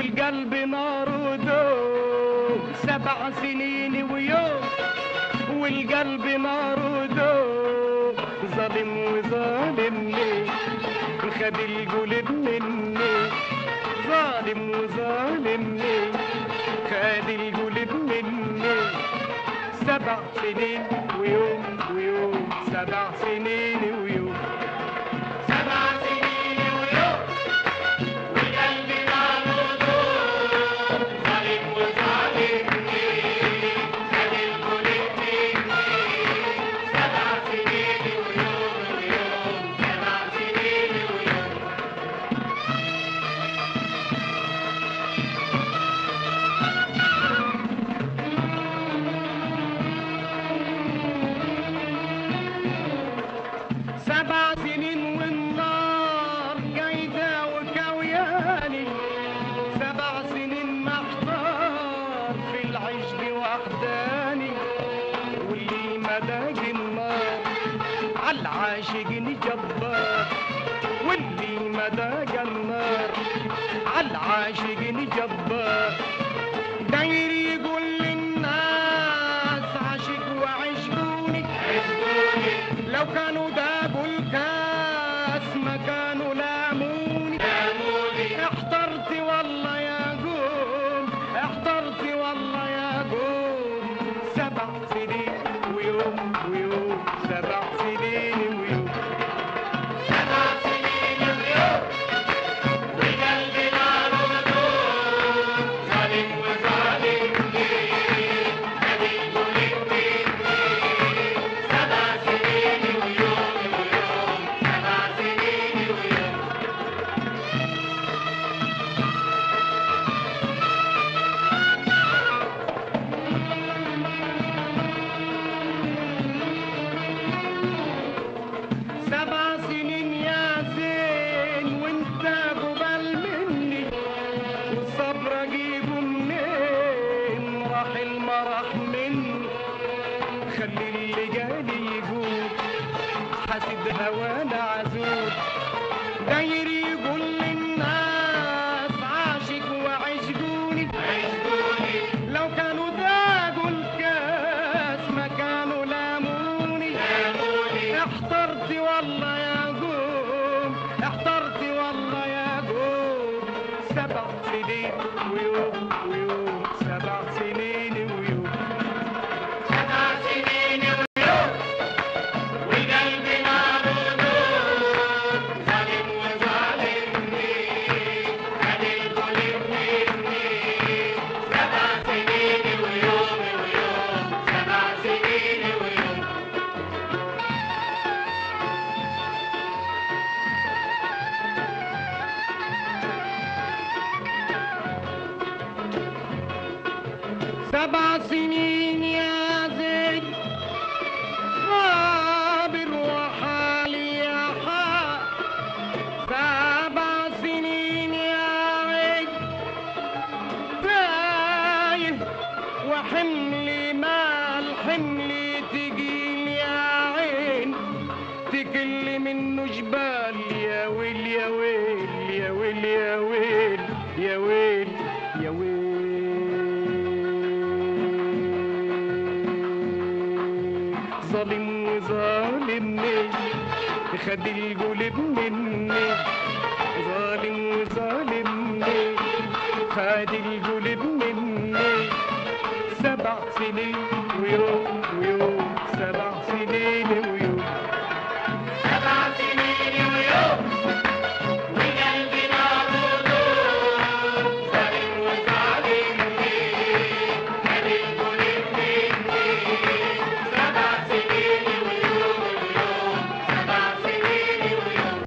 والقلب نار ودوب سبع سنين ويوم والقلب نار ودوب ظالم وظالمني خد القلب مني ظالم وظالمني خد القلب مني سبع سنين ويوم ويوم سبع سنين ويوم سبع سنين ويوم والقلب نار ودوب ظالم وظالمني خد القلب مني سبع سنين ويوم ويوم سبع سنين ويوم سبع سنين والنار جايدة وكوياني سبع سنين محتار في العيش دي وحداني واللي مداج النار عالعاشقين جبار واللي مداج النار عالعاشقين جبار داير يقول للناس عاشق وعشقوني لو كانوا دابوا الكاس ما كانوا لاموني احترت والله يا قوم احترت والله يا قوم سبع سنين ويوم ويوم سبع سنين ويوم سبع سنين ويوم وقلبي نار ودوم ظالم وظالمني خلي القلب مني سبع سنين ويوم ويوم سبع سنين ويوم سبع سنين يا زين وانت قبل مني والصبر اجيبه منين راح المرح مني خلي اللي جالي يقول حاسد هوانا عزول داير يقول للناس عاشق وعشقوني عشقوني لو كانوا ذاقوا الكاس ما كانوا لاموني لاموني احترت والله يا قوم احترت والله يا قوم سبع سنين ويوم ويوم سبع سنين ويوم سبع سنين ويوم والقلب نار ودوب ظالم وظالمني خد القلب مني سبع سنين ويوم ويوم سبع سنين ويوم سبع سنين يا زين صابر وحالي يا حال سبع سنين يا عين تايه وحملي مال حملي تقيل يا عين تكل منه جبال يا ويل يا ويل يا ويل يا ويل يا ويل يا ويل ظالم وظالمني خد القلب مني ظالم وظالمني خد القلب مني سبع سنين ويوم ويوم سبع سنين ويوم سبع سنين ويوم وقلبي نار ودوب ظالم وظالمني خد القلب مني سبع سنين ويوم ويوم سبع سنين ويوم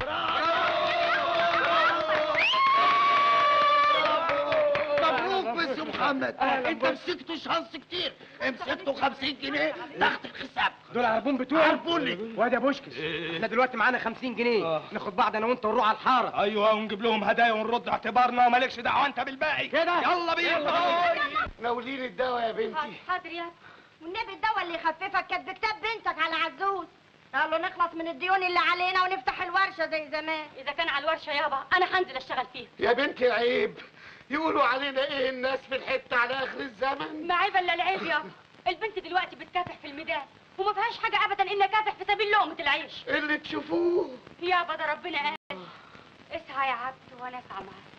مبروك بس يا محمد انت مسكته شانس كتير مسكته 50 جنيه تحت الحساب دول عربون بتوعي عربوني. وادي يا بوشكش احنا دلوقتي معانا 50 جنيه ناخد بعض انا وانت ونروح على الحاره ايوه ونجيب لهم هدايا ونرد اعتبارنا ومالكش دعوه انت بالباقي كده يلا بينا ناولين الدواء يا بنتي حاضر يا والنبي الدواء اللي يخففك كانت بكتاب بنتك على عزوز قالوا نخلص من الديون اللي علينا ونفتح الورشه زي زمان اذا كان على الورشه يابا انا هنزل اشتغل فيها يا بنتي عيب يقولوا علينا ايه الناس في الحته على اخر الزمن ما عيب الا العيب يابا البنت دلوقتي بتكافح في الميدان وما فيهاش حاجه ابدا الا كافح في سبيل لقمه العيش اللي تشوفوه يابا ده ربنا قال اسعى يا عبد وانا اسعى معاك